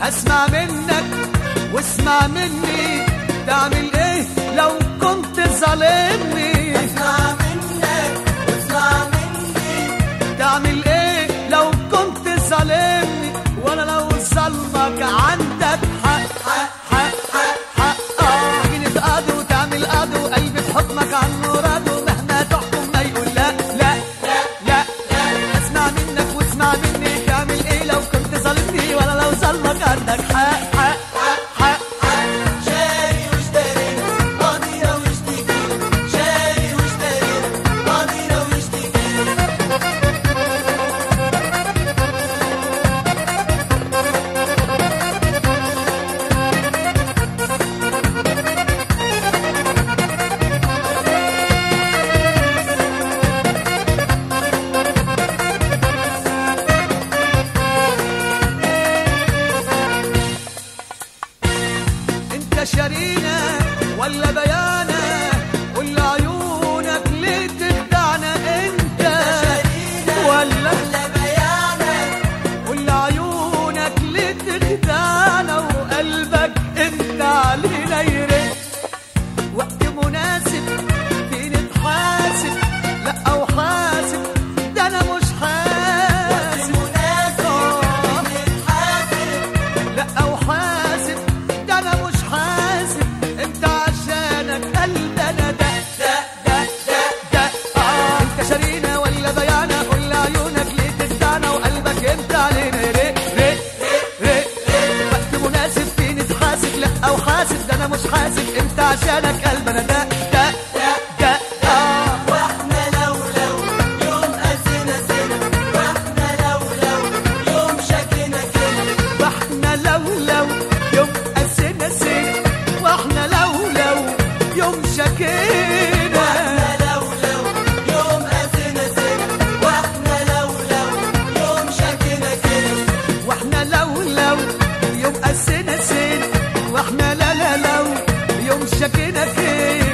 اسمع منك واسمع مني تعمل ايه لو كنت ظالمني اسمع منك واسمع مني تعمل ايه لو كنت ظالمني وانا لو ظلمك عندك حق حق حق حق حق اه تيجي نتقاضي وتعمل قاضي وقلبي في حكمك عنه راضي ومهما تحكم ما يقول لا لا لا لا اسمع منك واسمع مني تعمل ايه لو كنت ظالمني وانا لو ظلمك عندك حق حق حق حق شاري واشترينا قضينا واشتكينا شاري واشترينا قضينا واشتكينا انت شارينا ولا بيانا ولا عيونك ليه تخدعنا انت شارينا ولا ولا بيانك ولا عيونك ليه تخدعنا وقلبك انت علينا يرق وقت مناسب في نتحاسب لا او حاسب ده انا مش حاسب مناسب آه. نتحاسب لا او حاسب ده انا مش حاسب انت عشانك قلبنا ده ده ده ده ده اه انت شارينا ولا بيانا ولا عيونك ليه تخدعنا وقلبك انت علينا رق رق رق رق وقت مناسب فيه نتحاسب لا او حاسب ده انا مش حاسب انت عشانك قلبنا ده ده ده ده اه واحنا لو لو يوم قسينا سنة واحنا لو لو يوم شكينا كده واحنا لو لو يوم قسينا سنة واحنا لو لو يوم شكينا واحنا لو لو يوم قسينا سنة واحنا لو لو يوم شكينا كده واحنا لو لو يوم قسينا سنة واحنا لا لا لو يوم شكينا كده